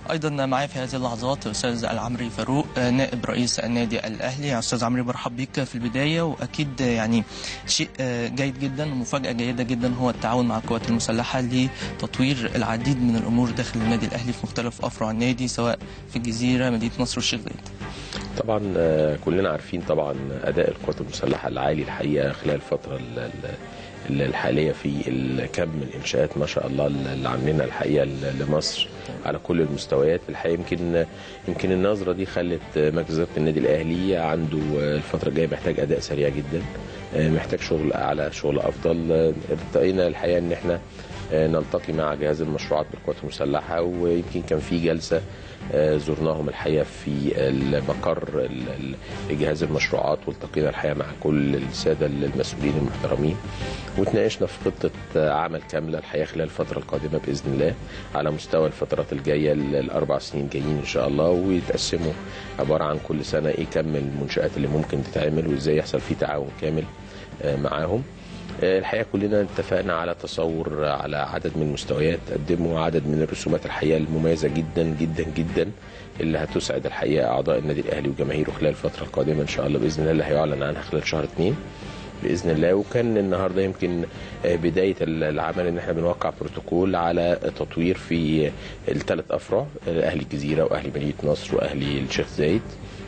ايضا معايا في هذه اللحظات استاذ العمري فاروق آه، نائب رئيس النادي الاهلي يا استاذ عمري برحب بيك في البدايه واكيد يعني شيء آه، جيد جدا ومفاجاه جيده جدا هو التعاون مع القوات المسلحه لتطوير العديد من الامور داخل النادي الاهلي في مختلف افرع النادي سواء في الجزيره مدينه نصر والشيخ زايد طبعا آه، كلنا عارفين طبعا اداء القوات المسلحه العالي الحقيقه خلال الفتره ال- ال- ال- الحاليه في الكم من الانشاءات ما شاء الله اللي عاملينها الحقيقه ل- لمصر على كل المستويات الحقيقه يمكن يمكن النظره دي خلت مجلس اداره النادي الاهلي عنده الفتره الجايه محتاج اداء سريع جدا آه، محتاج شغل اعلى شغل افضل آه، ارتقينا الحقيقه ان احنا آه، نلتقي مع جهاز المشروعات بالقوات المسلحه ويمكن كان في جلسه آه، زرناهم الحقيقه في المقر ال- ال- لجهاز المشروعات والتقينا الحقيقه مع كل الساده المسؤولين المحترمين وتناقشنا في خطه آه، عمل كامله الحقيقه خلال الفتره القادمه باذن الله على مستوى الفترات الجايه ال- الاربع سنين الجايين ان شاء الله ويتقسموا عباره عن كل سنه ايه كم المنشات اللي ممكن تتعمل وازاي يحصل فيه تعاون كامل آه، معاهم آه، الحقيقه كلنا اتفقنا على تصور على عدد من المستويات قدموا عدد من الرسومات الحقيقه المميزه جدا جدا جدا اللي هتسعد الحقيقه اعضاء النادي الاهلي وجماهيره خلال الفتره القادمه ان شاء الله باذن الله اللي هيعلن عنها خلال شهر اثنين باذن الله وكان النهارده يمكن آه، بدايه العمل ان احنا بنوقع بروتوكول على تطوير في الثلاث افرع آه، اهلي الجزيره واهلي مدينه نصر واهلي الشيخ زايد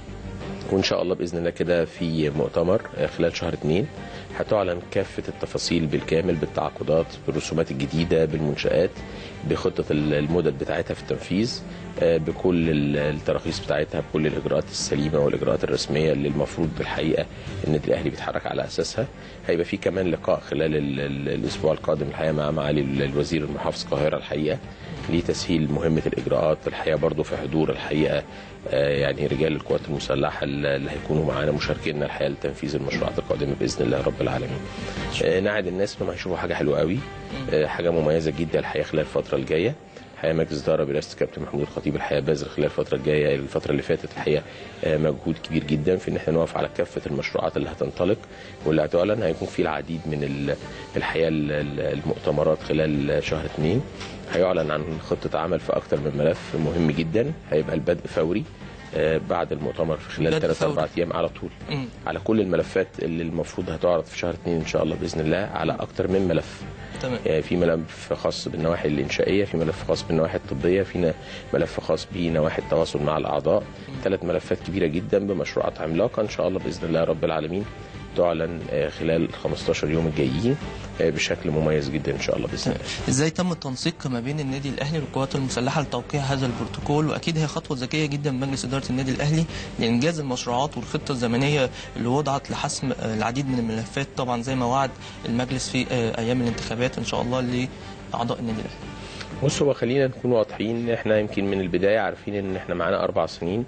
وان شاء الله باذن الله كده في مؤتمر آه، خلال شهر اثنين هتعلن كافه التفاصيل بالكامل بالتعاقدات بالرسومات الجديده بالمنشات بخطه ال- المدد بتاعتها في التنفيذ آه، بكل ال- التراخيص بتاعتها بكل الاجراءات السليمه والاجراءات الرسميه اللي المفروض الحقيقه النادي الاهلي بيتحرك على اساسها هيبقى في كمان لقاء خلال ال- ال- الاسبوع القادم الحقيقه مع معالي ال- الوزير المحافظ القاهره الحقيقه لتسهيل مهمه الاجراءات الحقيقه برضو في حضور الحقيقه آه، يعني رجال القوات المسلحه اللي هيكونوا معانا مشاركينا الحقيقه لتنفيذ المشروعات القادمه باذن الله رب العالمين. آه، نعد الناس انهم هيشوفوا حاجه حلوه قوي آه، حاجه مميزه جدا الحقيقه خلال الفتره الجايه. الحقيقه مجلس اداره برئاسه الكابتن محمود الخطيب الحقيقه باذل خلال الفتره الجايه الفتره اللي فاتت الحقيقه آه، مجهود كبير جدا في ان احنا نقف على كافه المشروعات اللي هتنطلق واللي هتعلن هيكون في العديد من ال- الحقيقه ال- ال- المؤتمرات خلال شهر اثنين هيعلن عن خطه عمل في اكثر من ملف مهم جدا هيبقى البدء فوري آه، بعد المؤتمر في خلال بدء ثلاث فوري. اربع ايام على طول مم. على كل الملفات اللي المفروض هتعرض في شهر اثنين ان شاء الله باذن الله على اكثر من ملف تمام يعني في ملف خاص بالنواحي الانشائيه في ملف خاص بالنواحي الطبيه في ن- ملف خاص بنواحي التواصل مع الاعضاء ثلاث ملفات كبيره جدا بمشروعات عملاقه ان شاء الله باذن الله رب العالمين تعلن آه، خلال ال 15 يوم الجايين آه، بشكل مميز جدا ان شاء الله باذن الله ازاي تم التنسيق ما بين النادي الاهلي والقوات المسلحه لتوقيع هذا البروتوكول واكيد هي خطوه ذكيه جدا من مجلس اداره النادي الاهلي لانجاز المشروعات والخطه الزمنيه اللي وضعت لحسم آه، العديد من الملفات طبعا زي ما وعد المجلس في آه، ايام الانتخابات ان شاء الله لاعضاء النادي الاهلي بص هو خلينا نكون واضحين احنا يمكن من البدايه عارفين ان احنا معانا اربع سنين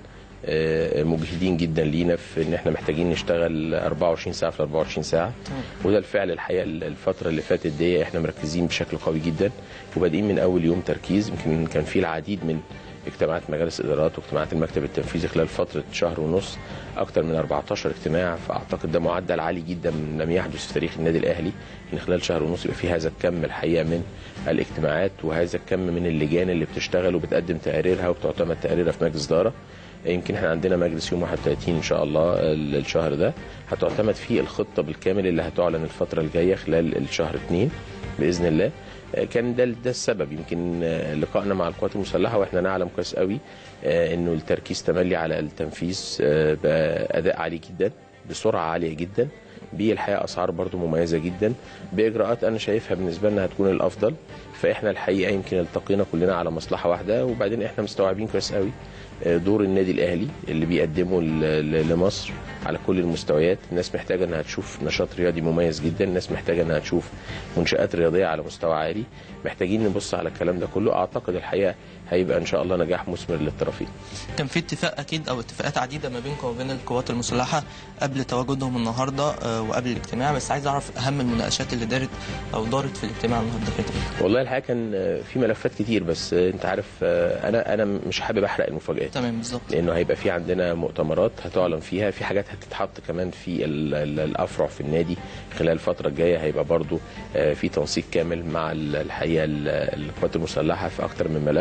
آه، مجهدين جدا لينا في ان احنا محتاجين نشتغل 24 ساعه في 24 ساعه تمام. وده الفعل الحقيقه الفتره اللي فاتت دي احنا مركزين بشكل قوي جدا وبادئين من اول يوم تركيز يمكن كان في العديد من اجتماعات مجالس ادارات واجتماعات المكتب التنفيذي خلال فتره شهر ونص اكثر من 14 اجتماع فاعتقد ده معدل عالي جدا لم يحدث في تاريخ النادي الاهلي ان خلال شهر ونص يبقى في هذا الكم الحقيقه من الاجتماعات وهذا الكم من اللجان اللي بتشتغل وبتقدم تقاريرها وبتعتمد تقاريرها في مجلس اداره يمكن احنا عندنا مجلس يوم 31 ان شاء الله ال- الشهر ده هتعتمد فيه الخطه بالكامل اللي هتعلن الفتره الجايه خلال الشهر 2 باذن الله آه، كان ده ده السبب يمكن آه، لقائنا مع القوات المسلحه واحنا نعلم كويس قوي آه، انه التركيز تملي على التنفيذ آه، باداء عالي جدا بسرعه عاليه جدا بالحقيقه اسعار برضو مميزه جدا باجراءات انا شايفها بالنسبه لنا هتكون الافضل فاحنا الحقيقه يمكن التقينا كلنا على مصلحه واحده وبعدين احنا مستوعبين كويس قوي آه، دور النادي الاهلي اللي بيقدمه ل- ل- لمصر على كل المستويات الناس محتاجه انها تشوف نشاط رياضي مميز جدا الناس محتاجه انها تشوف منشات رياضيه على مستوى عالي محتاجين نبص على الكلام ده كله اعتقد الحقيقه هيبقى ان شاء الله نجاح مثمر للطرفين كان في اتفاق اكيد او اتفاقات عديده ما بينكم وبين القوات المسلحه قبل تواجدهم النهارده آه، وقبل الاجتماع بس عايز اعرف اهم المناقشات اللي دارت او دارت في الاجتماع النهارده كانت إيه؟ والله الحقيقه كان آه، في ملفات كتير بس آه، انت عارف آه، انا انا مش حابب احرق المفاجات تمام بالظبط لانه هيبقى في عندنا مؤتمرات هتعلن فيها في حاجات هتتحط كمان في ال- ال- الافرع في النادي خلال الفتره الجايه هيبقى برضو آه، في تنسيق كامل مع ال- الحقيقه ال- القوات المسلحه في اكتر من ملف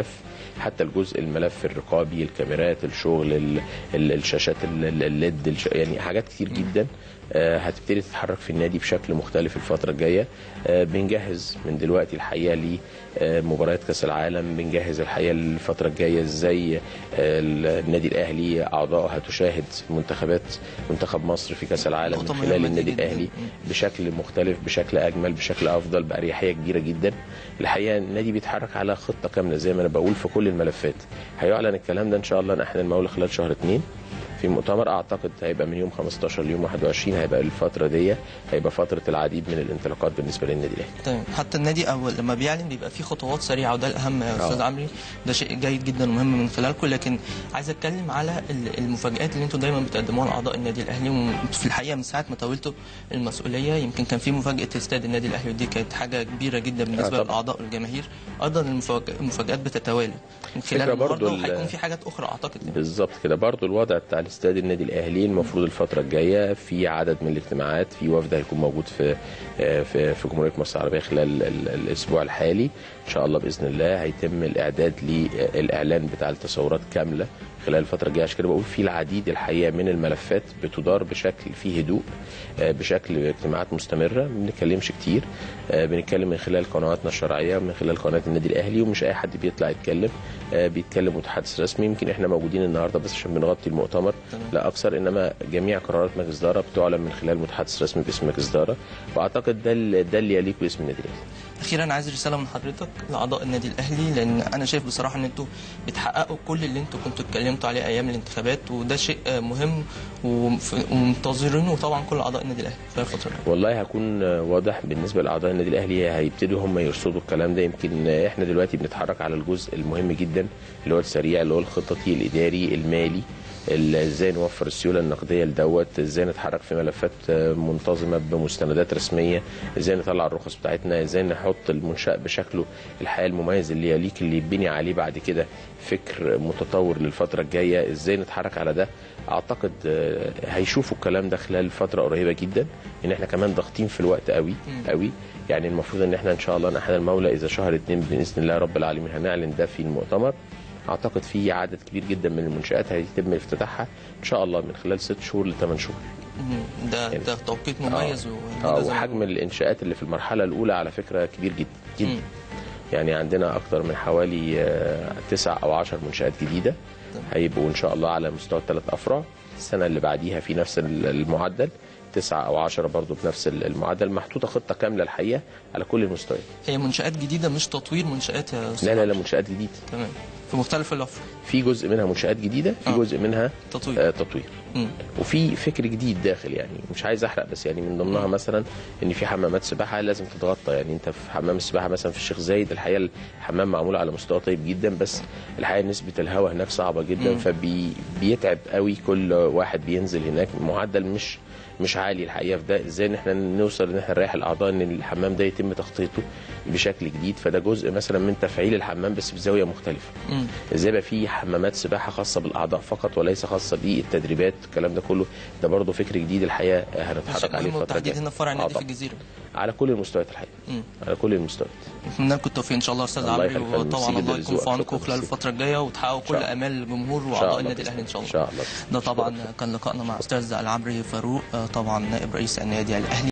حتى الجزء الملف الرقابي الكاميرات الشغل ال- ال- الشاشات ال- ال- الليد الش- يعني حاجات كتير جدا آه، هتبتدي تتحرك في النادي بشكل مختلف الفترة الجاية آه، بنجهز من دلوقتي الحقيقة لمباريات كأس العالم بنجهز الحقيقة الفترة الجاية ازاي آه، النادي الأهلي أعضائه هتشاهد منتخبات منتخب مصر في كأس العالم من نقطة خلال مهمة النادي جداً. الأهلي مم. بشكل مختلف بشكل أجمل بشكل أفضل بأريحية كبيرة جدا الحقيقة النادي بيتحرك على خطة كاملة زي ما أنا بقول في كل الملفات هيعلن الكلام ده إن شاء الله نحن المولى خلال شهر اتنين في مؤتمر اعتقد هيبقى من يوم 15 ليوم 21 هيبقى الفتره دي هيبقى فتره العديد من الانطلاقات بالنسبه للنادي الاهلي تمام حتى النادي اول لما بيعلن بيبقى فيه خطوات سريعه وده الاهم يا استاذ آه. عمري ده شيء جيد جدا ومهم من خلالكم لكن عايز اتكلم على ال- المفاجات اللي انتم دايما بتقدموها لاعضاء النادي الاهلي وفي الحقيقه من ساعه ما تولتوا المسؤوليه يمكن كان في مفاجاه استاد النادي الاهلي ودي كانت حاجه كبيره جدا بالنسبه طبعا. للاعضاء والجماهير ايضا المفاج- المفاجات بتتوالى من خلال فكرة برضو النهارده ال- وهيكون في حاجات اخرى اعتقد بالظبط كده برضو الوضع بتاع الاستاد النادي الاهلي المفروض الفتره الجايه في عدد من الاجتماعات في وفد هيكون موجود في آه، في في جمهوريه مصر العربيه خلال ال- الاسبوع الحالي ان شاء الله باذن الله هيتم الاعداد للاعلان بتاع التصورات كامله خلال الفتره الجايه عشان كده بقول في العديد الحقيقه من الملفات بتدار بشكل فيه هدوء آه، بشكل اجتماعات مستمره ما بنتكلمش كتير آه، بنتكلم من خلال قنواتنا الشرعيه ومن خلال قناه النادي الاهلي ومش اي حد بيطلع يتكلم آه، بيتكلم متحدث رسمي يمكن احنا موجودين النهارده بس عشان بنغطي المؤتمر تمام. لا اكثر انما جميع قرارات مجلس اداره بتعلن من خلال متحدث رسمي باسم مجلس اداره واعتقد ده ال- ده اللي يليق باسم النادي الاهلي اخيرا عايز رساله من حضرتك لاعضاء النادي الاهلي لان انا شايف بصراحه ان انتوا بتحققوا كل اللي انتوا كنتوا اتكلمتوا عليه ايام الانتخابات وده شيء آه، مهم وف- ومنتظرينه طبعا كل اعضاء النادي الاهلي في الفتره دي. والله هكون واضح بالنسبه لاعضاء النادي الاهلي هيبتدوا هم يرصدوا الكلام ده يمكن احنا دلوقتي بنتحرك على الجزء المهم جدا اللي هو السريع اللي هو الخططي الاداري المالي ال- ازاي نوفر السيوله النقديه لدوت ازاي نتحرك في ملفات آه، منتظمه بمستندات رسميه ازاي نطلع الرخص بتاعتنا ازاي نحط المنشاه بشكله الحقيقه المميز اللي يليق اللي يبني عليه بعد كده فكر متطور للفتره الجايه ازاي نتحرك على ده اعتقد آه، هيشوفوا الكلام ده خلال فتره قريبه جدا ان احنا كمان ضاغطين في الوقت قوي قوي يعني المفروض ان احنا ان شاء الله نحن المولى اذا شهر اتنين باذن الله رب العالمين هنعلن ده في المؤتمر اعتقد في عدد كبير جدا من المنشات هيتم افتتاحها ان شاء الله من خلال ست شهور لثمان شهور مم. ده ده توقيت مميز و- اه ده زي ما وحجم بقول. الانشاءات اللي في المرحله الاولى على فكره كبير جدا جدا مم. يعني عندنا اكتر من حوالي آه، تسع او عشر منشات جديده هيبقوا ان شاء الله على مستوى الثلاث افرع السنه اللي بعديها في نفس ال- المعدل تسعة أو عشرة برضو بنفس المعدل محطوطة خطة كاملة الحقيقة على كل المستويات هي منشات جديده مش تطوير منشات يا استاذ لا لا لا عمرو. منشآت جديدة تمام في مختلف الافرع في جزء منها منشآت جديدة في آه. جزء منها تطوير. آه تطوير مم. وفي فكر جديد داخل يعني مش عايز احرق بس يعني من ضمنها مثلا ان في حمامات سباحه لازم تتغطى يعني انت في حمام السباحه مثلا في الشيخ زايد الحقيقه الحمام معمول على مستوى طيب جدا بس الحقيقه نسبه الهواء هناك صعبه جدا فبيتعب قوي كل واحد بينزل هناك معدل مش مش عالي الحقيقه في ده ازاي ان احنا نوصل ان احنا نريح الاعضاء ان الحمام ده يتم تخطيطه بشكل جديد فده جزء مثلا من تفعيل الحمام بس بزاويه مختلفه مم. ازاي يبقى في حمامات سباحه خاصه بالاعضاء فقط وليس خاصه بالتدريبات الكلام ده كله ده برضه فكر جديد الحقيقه هنتحرك شيء عليه مهم الفتره والتحديد الجايه هنا في فرع آه النادي في طبعاً. الجزيره على كل المستويات الحقيقه مم. على كل المستويات نتمنى لكم التوفيق ان شاء الله يا استاذ الله عمرو يخليك يا فندم. وطبعا ميرسي الله جدا يكون في لذوقك. عونكم شكراً. خلال ميرسي. الفتره الجايه وتحققوا كل إن شاء الله. امال الجمهور إن شاء واعضاء الله النادي بإذن الاهلي ان شاء ان الله شاء الله ده طبعا كان لقائنا مع استاذ العمري فاروق آه، طبعا نائب رئيس النادي الاهلي